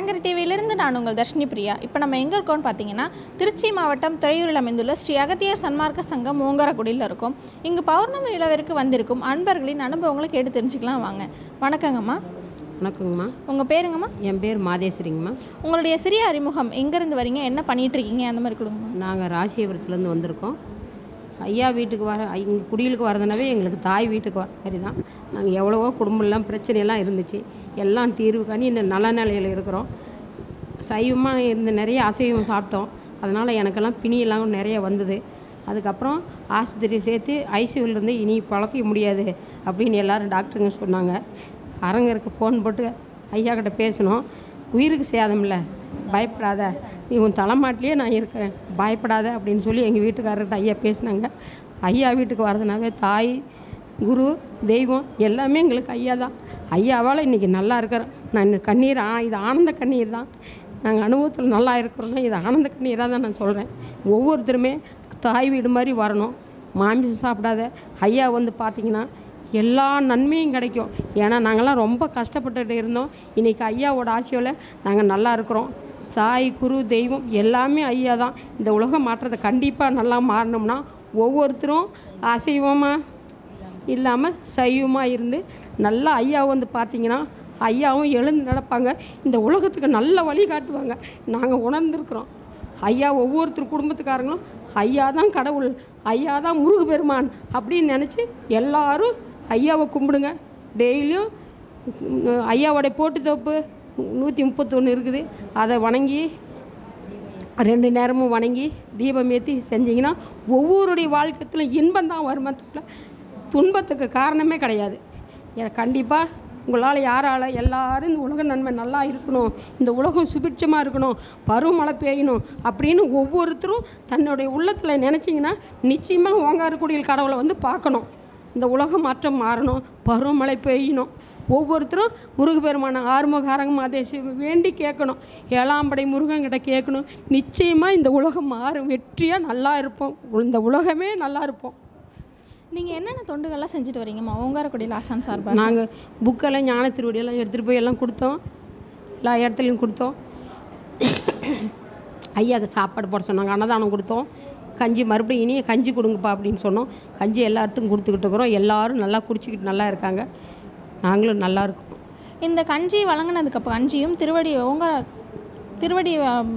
கலைஞர் டிவியிலிருந்து நான் உங்கள் தர்ஷினி பிரியா இப்போ நம்ம எங்கே இருக்கோம்னு பார்த்தீங்கன்னா திருச்சி மாவட்டம் துறையூரில் அமைந்துள்ள ஸ்ரீ அகத்தியர் சன்மார்க்க சங்கம் ஓங்காரக்குடியில் இருக்கோம் இங்கு பௌர்ணமி விழாவிற்கு வந்திருக்கும் அன்பர்களின் அனுபவங்களை கேட்டு தெரிஞ்சுக்கலாம் வாங்க வணக்கங்கம்மா வணக்கங்கம்மா உங்கள் பேருங்கம்மா என் பேர் மாதேஸ்வரிங்கம்மா உங்களுடைய சிறிய அறிமுகம் எங்கேருந்து வரீங்க என்ன பண்ணிட்டு இருக்கீங்க அந்த மாதிரி கொடுங்கம்மா நாங்கள் ராசிபுரத்துலேருந்து வந்திருக்கோம் ஐயா வீட்டுக்கு வர இங்கே குடிலுக்கு வரதுனாவே எங்களுக்கு தாய் வீட்டுக்கு வர மாதிரி தான் நாங்கள் எவ்வளவோ குடும்பம்லாம் பிரச்சனையெல்லாம் இருந்துச்சு எல்லாம் தீர்வு காணி இன்னும் நல்ல நிலையில் இருக்கிறோம் சைவமாக இருந்த நிறைய அசைவம் சாப்பிட்டோம் அதனால் எனக்கெல்லாம் பிணியெல்லாம் நிறைய வந்தது அதுக்கப்புறம் ஆஸ்பத்திரி சேர்த்து ஐசியூலேருந்து இனி பழக்க முடியாது அப்படின்னு எல்லாரும் டாக்டருங்க சொன்னாங்க அரங்கருக்கு ஃபோன் போட்டு ஐயா கிட்ட பேசணும் உயிருக்கு சேதமில்ல பயப்படாத நீ உன் தலைமாட்டிலேயே நான் இருக்கிறேன் பயப்படாத அப்படின்னு சொல்லி எங்கள் வீட்டுக்காரர்கிட்ட ஐயா பேசினாங்க ஐயா வீட்டுக்கு வரதுனாவே தாய் குரு தெய்வம் எல்லாமே எங்களுக்கு ஐயா தான் ஐயாவால் இன்றைக்கி நல்லா இருக்கிறேன் நான் இந்த கண்ணீர் ஆ இது ஆனந்த கண்ணீர் தான் நாங்கள் அனுபவத்தில் நல்லா இருக்கிறோன்னா இது ஆனந்த கண்ணீராக தான் நான் சொல்கிறேன் ஒவ்வொருத்தருமே தாய் வீடு மாதிரி வரணும் மாமிசம் சாப்பிடாத ஐயா வந்து பார்த்தீங்கன்னா எல்லா நன்மையும் கிடைக்கும் ஏன்னா நாங்கள்லாம் ரொம்ப கஷ்டப்பட்டுட்டு இருந்தோம் இன்றைக்கி ஐயாவோட ஆசையோட நாங்கள் நல்லா இருக்கிறோம் தாய் குரு தெய்வம் எல்லாமே ஐயா தான் இந்த உலக மாற்றத்தை கண்டிப்பாக நல்லா மாறணும்னா ஒவ்வொருத்தரும் அசைவமாக இல்லாமல் சைவமாக இருந்து நல்லா ஐயா வந்து பார்த்தீங்கன்னா ஐயாவும் எழுந்து நடப்பாங்க இந்த உலகத்துக்கு நல்ல வழி காட்டுவாங்க நாங்கள் உணர்ந்திருக்கிறோம் ஐயா ஒவ்வொருத்தர் குடும்பத்துக்காரங்களும் ஐயா தான் கடவுள் ஐயா தான் முருகு பெருமான் அப்படின்னு நினச்சி எல்லாரும் ஐயாவை கும்பிடுங்க டெய்லியும் உம், ஐயாவோடைய போட்டு தோப்பு நூற்றி முப்பத்தொன்று இருக்குது அதை வணங்கி ரெண்டு நேரமும் வணங்கி தீபம் ஏற்றி செஞ்சிங்கன்னா ஒவ்வொருடைய வாழ்க்கையிலும் இன்பம் தான் வருமே தவிர துன்பத்துக்கு காரணமே கிடையாது கண்டிப்பாக உங்களால் யாரால் எல்லாரும் இந்த உலக நன்மை நல்லா இருக்கணும் இந்த உலகம் சுபிட்சமாக இருக்கணும் பருவமழை பெய்யணும் அப்படின்னு ஒவ்வொருத்தரும் தன்னுடைய உள்ளத்தில் நினச்சிங்கன்னா நிச்சயமாக ஓங்காரக்குடியில் கடவுளை வந்து பார்க்கணும் இந்த உலகம் மாற்றம் மாறணும் பருவமழை பெய்யணும் ஒவ்வொருத்தரும் முருகப்பெருமான ஆறுமுக அரங்க மாதேசி வேண்டி கேட்கணும் ஏழாம்படை முருகன்கிட்ட கேட்கணும் நிச்சயமாக இந்த உலகம் மாறும் வெற்றியாக நல்லா இருப்போம் இந்த உலகமே நல்லா இருப்போம் நீங்கள் என்னென்ன தொண்டுகள்லாம் செஞ்சுட்டு வரீங்கம்மா ஓங்காரக்குடியில் ஆசான் சார்பாக நாங்கள் புக்கெல்லாம் ஞான திருவடியெல்லாம் எடுத்துகிட்டு போய் எல்லாம் கொடுத்தோம் எல்லா இடத்துலையும் கொடுத்தோம் ஐயாவுக்கு சாப்பாடு போட சொன்னாங்க அன்னதானம் கொடுத்தோம் கஞ்சி மறுபடியும் இனிய கஞ்சி கொடுங்கப்பா அப்படின்னு சொன்னோம் கஞ்சி எல்லாத்துக்கும் கொடுத்துக்கிட்டு இருக்கிறோம் எல்லாரும் நல்லா குடிச்சிக்கிட்டு நல்லா இருக்காங்க நாங்களும் நல்லா இருக்கோம் இந்த கஞ்சி வழங்கினதுக்கு கஞ்சியும் திருவடி ஓங்கார திருவடி ஆம்,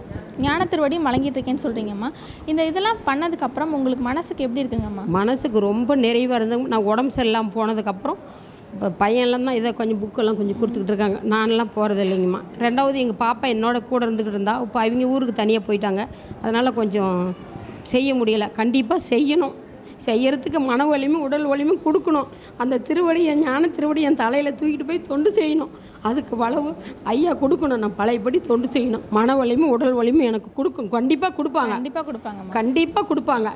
ஞான திருவடியும் வழங்கிட்டு இருக்கேன்னு சொல்கிறீங்கம்மா இந்த இதெல்லாம் பண்ணதுக்கப்புறம் உங்களுக்கு மனசுக்கு எப்படி இருக்குங்கம்மா மனசுக்கு ரொம்ப நிறைவாக இருந்தது நான் உடம்பு சரியில்லாமல் போனதுக்கப்புறம் இப்போ பையன்லாம் தான் இதை கொஞ்சம் புக்கெல்லாம் கொஞ்சம் கொடுத்துக்கிட்டு இருக்காங்க நான்லாம் போகிறது இல்லைங்கம்மா ரெண்டாவது எங்கள் பாப்பா என்னோட கூட இருந்துக்கிட்டு இருந்தா இப்போ அவங்க ஊருக்கு தனியாக போயிட்டாங்க அதனால் கொஞ்சம் செய்ய முடியலை கண்டிப்பாக செய்யணும் செய்யறதுக்கு மன வலிமையும் உடல் வலிமையும் கொடுக்கணும் அந்த திருவடி என் ஞான திருவடி என் தலையில் தூக்கிட்டு போய் தொண்டு செய்யணும் அதுக்கு வளவு ஐயா கொடுக்கணும் நான் பழையபடி தொண்டு செய்யணும் மன வலிமை உடல் வலிமை எனக்கு கொடுக்கும் கண்டிப்பாக கொடுப்பாங்க கண்டிப்பாக கொடுப்பாங்கம்மா கண்டிப்பாக கொடுப்பாங்க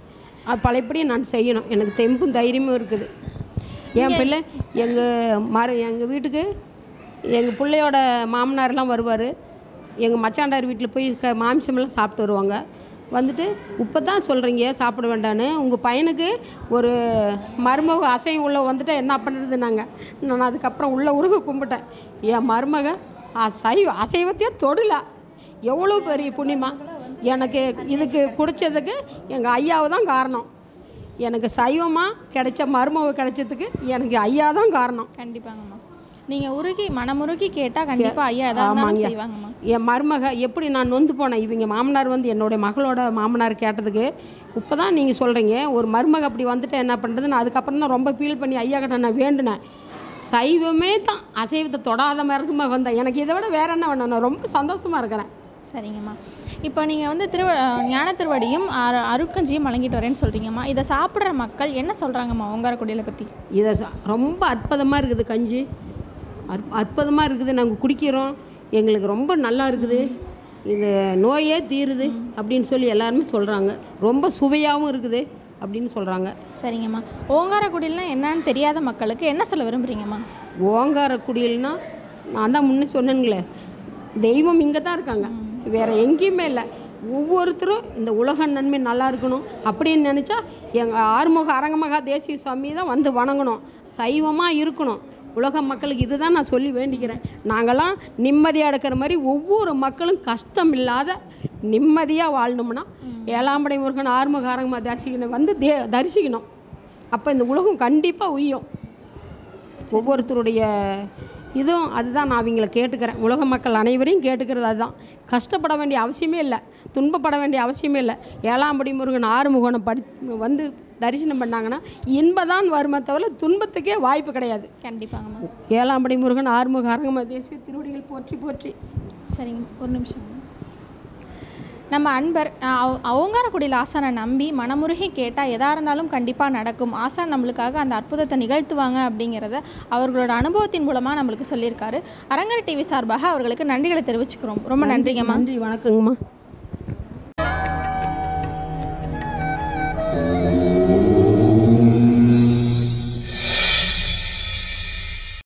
அது பழையபடி நான் செய்யணும் எனக்கு தெம்பும் தைரியமும் இருக்குது என் பிள்ளை எங்கள் மறு எங்கள் வீட்டுக்கு எங்கள் பிள்ளையோட மாமனார்லாம் வருவார் எங்கள் மச்சாண்டார் வீட்டில் போய் க மாமிசமெல்லாம் சாப்பிட்டு வருவாங்க வந்துட்டு இப்போ தான் சொல்கிறீங்க சாப்பிட வேண்டான்னு உங்கள் பையனுக்கு ஒரு மருமக அசையம் உள்ள வந்துட்டு என்ன பண்ணுறது நாங்கள் நான் அதுக்கப்புறம் உள்ள உருக கும்பிட்டேன் என் மருமக அசைவ அசைவத்தையே தொடல எவ்வளோ பெரிய புண்ணியமா எனக்கு இதுக்கு குடித்ததுக்கு எங்கள் ஐயாவை தான் காரணம் எனக்கு சைவமாக கிடைச்ச மருமக கிடைச்சதுக்கு எனக்கு ஐயா தான் காரணம் கண்டிப்பாங்கம்மா நீங்கள் உருகி மனமுருகி கேட்டால் கண்டிப்பாக ஐயா எதாவது இருந்தாலும் ஆமாங்க. செய்வாங்கம்மா என் மருமக எப்படி நான் நொந்து போனேன் இவங்க மாமனார் வந்து என்னுடைய மகளோட மாமனார் கேட்டதுக்கு இப்போ தான் நீங்கள் சொல்கிறீங்க ஒரு மருமக அப்படி வந்துட்டு என்ன பண்ணுறது நான் அதுக்கப்புறம் தான் ரொம்ப ஃபீல் பண்ணி ஐயா கிட்ட நான் வேண்டினேன் சைவமே தான் அசைவத்தை தொடாத மருமக வந்தேன் எனக்கு இதை விட வேற என்ன வேணும் நான் ரொம்ப சந்தோஷமாக இருக்கிறேன் சரிங்கம்மா இப்போ நீங்கள் வந்து திரு ஞான திருவடியும் அரு அருட்கஞ்சியும் வழங்கிட்டு வரேன்னு சொல்கிறீங்கம்மா இதை சாப்பிட்ற மக்கள் என்ன சொல்கிறாங்கம்மா ஓங்காரக்குடியில் பற்றி இதை ச- ரொம்ப அற்புதமாக இருக்குது கஞ்சி அற் அற்புதமாக இருக்குது நாங்கள் குடிக்கிறோம் எங்களுக்கு ரொம்ப நல்லா இருக்குது இது நோயே தீருது அப்படின்னு சொல்லி எல்லாருமே சொல்கிறாங்க ரொம்ப சுவையாகவும் இருக்குது அப்படின்னு சொல்கிறாங்க சரிங்கம்மா ஓங்காரக்குடியில்னா என்னன்னு தெரியாத மக்களுக்கு என்ன சொல்ல விரும்புகிறீங்கம்மா ஓங்கார குடியல்னா நான் தான் முன்னே சொன்னேங்களே தெய்வம் இங்கே தான் இருக்காங்க வேறு எங்கேயுமே இல்லை ஒவ்வொருத்தரும் இந்த உலக நன்மை நல்லா இருக்கணும் அப்படின்னு நினச்சா எங்கள் ஆறுமுக அரங்கமகா தேசிய சுவாமி தான் வந்து வணங்கணும் சைவமாக இருக்கணும் உலக மக்களுக்கு இதுதான் நான் சொல்லி வேண்டிக்கிறேன் நாங்களாம் நிம்மதியாக இருக்கிற மாதிரி ஒவ்வொரு மக்களும் கஷ்டம் இல்லாத நிம்மதியாக வாழணும்னா ஏழாம்படை முருகன் ஆறுமுகாரங்கமாக தரிசிக்கணும் வந்து தே தரிசிக்கணும் அப்போ இந்த உலகம் கண்டிப்பாக உய்யும் ஒவ்வொருத்தருடைய இதுவும் அதுதான் நான் அவங்கள கேட்டுக்கிறேன் உலக மக்கள் அனைவரையும் கேட்டுக்கிறது அதுதான் கஷ்டப்பட வேண்டிய அவசியமே இல்லை துன்பப்பட வேண்டிய அவசியமே இல்லை ஏழாம்படி முருகன் ஆறுமுகனை படி வந்து தரிசனம் பண்ணாங்கன்னா இன்பதான் வருமே தவிர துன்பத்துக்கே வாய்ப்பு கிடையாது கண்டிப்பாங்கம்மா ஏழாம்படி முருகன் ஆறுமுக அரங்கம தேசிய திருவடிகள் போற்றி போற்றி சரிங்க ஒரு நிமிஷம் நம்ம அன்பர் அவ- அவங்காரக்குடியில் ஆசானை நம்பி மனமுருகி கேட்டால் எதாக இருந்தாலும் கண்டிப்பாக நடக்கும் ஆசான் நம்மளுக்காக அந்த அற்புதத்தை நிகழ்த்துவாங்க அப்படிங்கிறத அவர்களோட அனுபவத்தின் மூலமாக நம்மளுக்கு சொல்லியிருக்காரு அரங்கர் டிவி சார்பாக அவர்களுக்கு நன்றிகளை தெரிவிச்சுக்கிறோம் ரொம்ப நன்றிங்கம்மா நன்றி வணக்கங்கம்மா